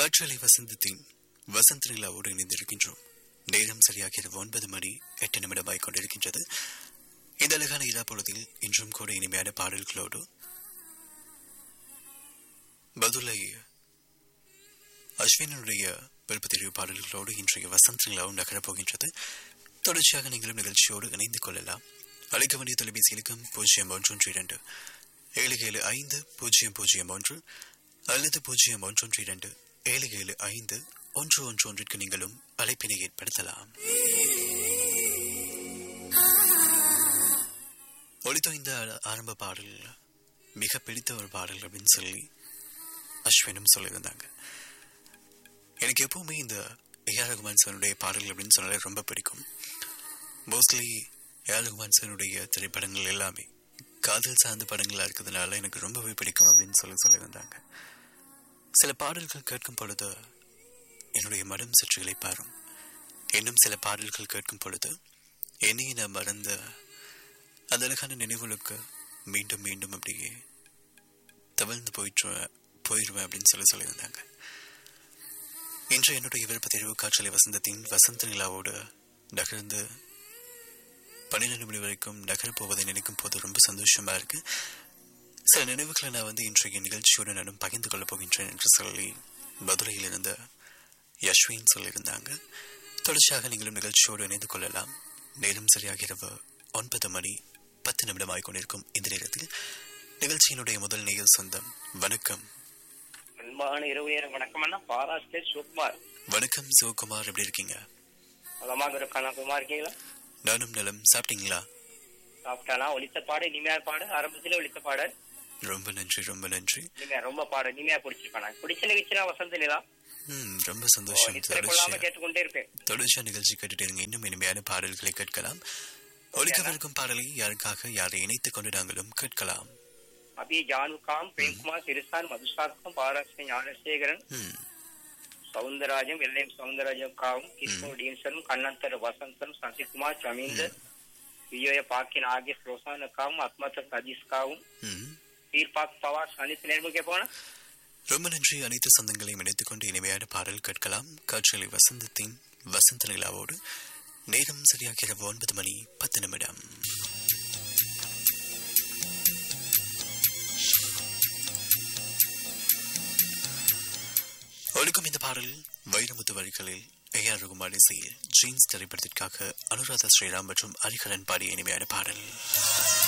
காற்றலை வசந்தத்தின் வசந்த நிலாவோடு இணைந்திருக்கின்றோம் நேரம் சரியாக இரவு ஒன்பது மணி எட்டு நிமிடமாய் கொண்டிருக்கின்றது இந்த அழகான இரா பொழுதில் இன்றும் கூட இனிமையான பாடல்களோடு பதுலை அஸ்வினுடைய விருப்ப தெரிவு பாடல்களோடு இன்றைய வசந்த நிலாவும் நகரப் போகின்றது தொடர்ச்சியாக நீங்களும் நிகழ்ச்சியோடு இணைந்து கொள்ளலாம் அழைக்க வேண்டிய தொலைபேசி இலக்கம் பூஜ்ஜியம் ஒன்று ஒன்று இரண்டு ஏழு ஏழு ஐந்து பூஜ்ஜியம் பூஜ்ஜியம் ஒன்று அல்லது பூஜ்ஜியம் ஒன்று ஒன்று இரண்டு ஏழு ஏழு ஐந்து ஒன்று ஒன்று ஒன்றிற்கு நீங்களும் அழைப்பினை ஏற்படுத்தலாம் ஒளித்தோ இந்த ஆரம்ப பாடல் மிக பிடித்த ஒரு பாடல் அப்படின்னு சொல்லி அஸ்வினும் சொல்லியிருந்தாங்க எனக்கு எப்பவுமே இந்த ஏஆர் ரகுமான் சாருடைய பாடல்கள் அப்படின்னு சொன்னாலே ரொம்ப பிடிக்கும் மோஸ்ட்லி ஏஆர் ரகுமான் சாருடைய திரைப்படங்கள் எல்லாமே காதல் சார்ந்த படங்களா இருக்கிறதுனால எனக்கு ரொம்பவே பிடிக்கும் அப்படின்னு சொல்லி சொல்லியிருந்தாங்க சில பாடல்கள் கேட்கும் பொழுது என்னுடைய மனம் சற்று இழைப்பாரும் இன்னும் சில பாடல்கள் கேட்கும் பொழுது என்னையை நான் மறந்த அந்த அழகான நினைவுகளுக்கு மீண்டும் மீண்டும் அப்படியே தவழ்ந்து போயிட்டு போயிடுவேன் அப்படின்னு சொல்லி சொல்லியிருந்தாங்க இன்று என்னுடைய விருப்ப தெரிவு காற்றலை வசந்தத்தின் வசந்த நிலாவோடு நகர்ந்து பன்னிரெண்டு மணி வரைக்கும் நகரப் போவதை நினைக்கும் போது ரொம்ப சந்தோஷமா இருக்கு சில நினைவுகளை நான் வந்து இன்றைய நிகழ்ச்சியோடு நானும் பகிர்ந்து கொள்ளப் போகின்றேன் என்று சொல்லி மதுரையில் இருந்த யஷ்வின் சொல்லியிருந்தாங்க தொடர்ச்சியாக நீங்களும் நிகழ்ச்சியோடு இணைந்து கொள்ளலாம் நேரம் சரியாக இரவு ஒன்பது மணி பத்து நிமிடமாய் கொண்டிருக்கும் இந்த நேரத்தில் நிகழ்ச்சியினுடைய முதல் நேயர் சொந்தம் வணக்கம் அன்பான இரவு நேரம் வணக்கம் அண்ணா பாராஸ்டே சிவகுமார் வணக்கம் சிவகுமார் எப்படி இருக்கீங்க நலமாக இருக்கானா குமார் இருக்கீங்களா நானும் நலம் சாப்பிட்டீங்களா சாப்பிட்டானா ஒலித்த பாடு இனிமையா பாடு ஆரம்பத்திலே ஒலித்த பாடு ரொம்ப நன்றி ரொம்ப நன்றி இனிமையா ரொம்ப பாடு இனிமையா பிடிச்சிருக்கானா பிடிச்ச நிகழ்ச்சினா வசந்த நிலா ம் ரொம்ப சந்தோஷம் இத்தனை கொள்ளாம தொடர்ச்சியா கேட்டுக்கொண்டே இருப்பேன் தொடர்ச்சியா நிகழ்ச்சி கேட்டுட்டு இருங்க இன்னும் இனிமையான பாடல்களை கேட்கலாம் ஒழிக்கவிருக்கும் பாடலை யாருக்காக யாரை இணைத்துக் கொண்டு நாங்களும் கேட்கலாம் அபி ஜானுகாம் பிரேம்குமார் சிறுசான் மதுசாக்கம் பாராஸ்டே ஞானசேகரன் ம் சவுந்தரராஜன் வெள்ளையம் சவுந்தரராஜக்காவும் கிஷோர் டீன்சனும் கண்ணந்தர் வசந்தன் சசிகுமார் சமீந்தர் விஜய பாக்கின் ஆகிய ரோசானுக்காவும் அத்மத்தர் சதீஷ்காவும் ம் தீர்பாக் பவார் அனைத்து நேர்முக கேட்போனா ரொம்ப நன்றி அனைத்து சொந்தங்களையும் இணைத்துக் கொண்டு இனிமையான பாடல் கேட்கலாம் காற்றலை வசந்தத்தின் வசந்த நிலாவோடு நேரம் சரியாக இரவு ஒன்பது மணி பத்து நிமிடம் ஒழுக்கும் இந்த பாடல் வைரமுத்து வரிகளில் ஏஆர் ரகுமான் இசையில் ஜீன்ஸ் திரைப்படத்திற்காக அனுராதா ஸ்ரீராம் மற்றும் ஹரிஹரன் பாடிய இனிமையான பாடல்